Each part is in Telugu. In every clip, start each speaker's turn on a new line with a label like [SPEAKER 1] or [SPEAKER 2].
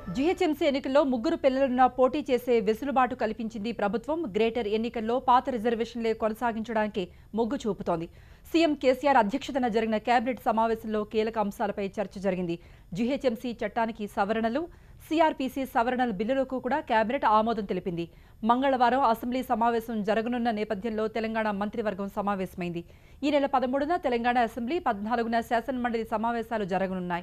[SPEAKER 1] జీహెచ్ఎంసీ ఎన్నికల్లో ముగ్గురు పిల్లలున్న పోటీ చేసే వెసులుబాటు కల్పించింది ప్రభుత్వం గ్రేటర్ ఎన్నికల్లో పాత రిజర్వేషన్లే కొనసాగించడానికి మొగ్గు చూపుతోంది సీఎం కేసీఆర్ అధ్యక్షతన జరిగిన కేబినెట్ సమావేశంలో కీలక అంశాలపై చర్చ జరిగింది జీహెచ్ఎంసీ చట్టానికి సవరణలు సిఆర్పీసీ సవరణల బిల్లులకు కూడా కేబినెట్ ఆమోదం తెలిపింది మంగళవారం అసెంబ్లీ సమావేశం జరగనున్న నేపథ్యంలో తెలంగాణ మంత్రివర్గం సమావేశమైంది ఈ నెల పదమూడున తెలంగాణ అసెంబ్లీ పద్నాలుగున శాసనమండలి సమావేశాలు జరగనున్నాయి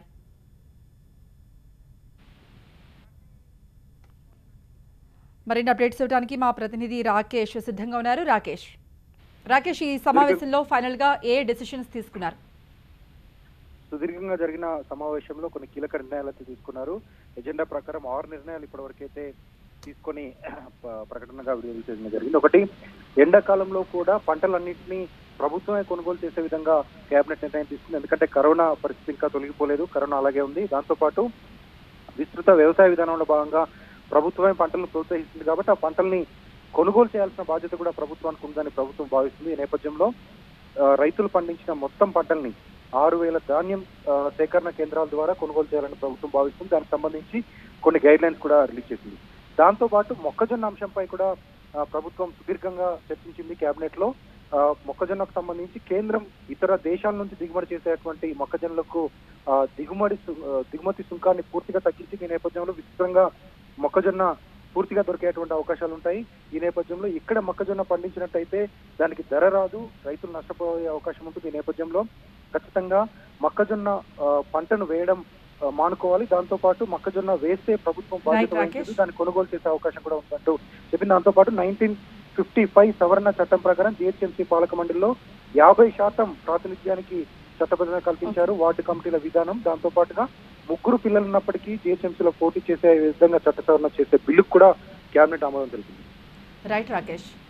[SPEAKER 1] మరిన్ని అప్డేట్స్ ఇవ్వడానికి మా ప్రతినిధి రాకేష్ సిద్ధంగా ఉన్నారు రాకేష్ రాకేష్ ఈ సమావేశంలో ఫైనల్ గా ఏ డెసిషన్స్ తీసుకున్నారు
[SPEAKER 2] సుదీర్ఘంగా జరిగిన సమావేశంలో కొన్ని కీలక నిర్ణయాలు అయితే తీసుకున్నారు ఎజెండా ప్రకారం ఆరు నిర్ణయాలు ఇప్పటివరకైతే తీసుకొని ప- ప్రకటనగా విడుదల చేయడం జరిగింది ఒకటి ఎండాకాలంలో కూడా పంటలన్నింటినీ ప్రభుత్వమే కొనుగోలు చేసే విధంగా కేబినెట్ నిర్ణయం తీసుకుంది ఎందుకంటే కరోనా పరిస్థితి ఇంకా తొలగిపోలేదు కరోనా అలాగే ఉంది దాంతోపాటు విస్తృత వ్యవసాయ విధానంలో భాగంగా ప్రభుత్వమే పంటలను ప్రోత్సహిస్తుంది కాబట్టి ఆ పంటల్ని కొనుగోలు చేయాల్సిన బాధ్యత కూడా ప్రభుత్వానికి ఉందని ప్రభుత్వం భావిస్తుంది ఈ నేపథ్యంలో ఆ, రైతులు పండించిన మొత్తం పంటల్ని ఆరు వేల ధాన్యం ఆ, సేకరణ కేంద్రాల ద్వారా కొనుగోలు చేయాలని ప్రభుత్వం భావిస్తుంది దానికి సంబంధించి కొన్ని గైడ్ లైన్స్ కూడా రిలీజ్ చేసింది దాంతో పాటు మొక్కజొన్న అంశంపై కూడా ఆ, ప్రభుత్వం సుదీర్ఘంగా చర్చించింది కేబినెట్ లో ఆ, మొక్కజొన్నకు సంబంధించి కేంద్రం ఇతర దేశాల నుంచి దిగుమతి చేసేటువంటి మొక్కజొన్నలకు ఆ, దిగుమతి సు- ఆ, దిగుమతి సుంకాన్ని పూర్తిగా తగ్గించి ఈ నేపథ్యంలో విస్తృతంగా మొక్కజొన్న పూర్తిగా దొరికేటువంటి అవకాశాలు ఉంటాయి ఈ నేపథ్యంలో ఇక్కడ మొక్కజొన్న పండించినట్టయితే దానికి ధర రాదు రైతులు నష్టపోయే అవకాశం ఉంటుంది ఈ నేపథ్యంలో ఖచ్చితంగా మొక్కజొన్న ఆ, పంటను వేయడం ఆ, మానుకోవాలి దాంతో పాటు మొక్కజొన్న వేస్తే ప్రభుత్వం బాధ్యత
[SPEAKER 1] Right,
[SPEAKER 2] వహించదు
[SPEAKER 1] రాకేష్.
[SPEAKER 2] దాన్ని కొనుగోలు చేసే అవకాశం కూడా ఉందంటూ చెప్పిన దాంతో పాటు నైన్టీన్ ఫిఫ్టీ ఫైవ్ సవరణ చట్టం ప్రకారం జిహెచ్ఎంసీ పాలక మండలిలో యాభై శాతం ప్రాతినిధ్యానికి చట్టబద్ధత కల్పించారు వార్డు కమిటీల విధానం దాంతో పాటుగా ముగ్గురు పిల్లలు ఉన్నప్పటికీ జిహెచ్ఎంసీలో పోటీ చేసే విధంగా చట్ట సవరణ చేసే బిల్లుకు కూడా కేబినెట్ ఆమోదం తెలిపింది
[SPEAKER 1] రైట్ రాకేష్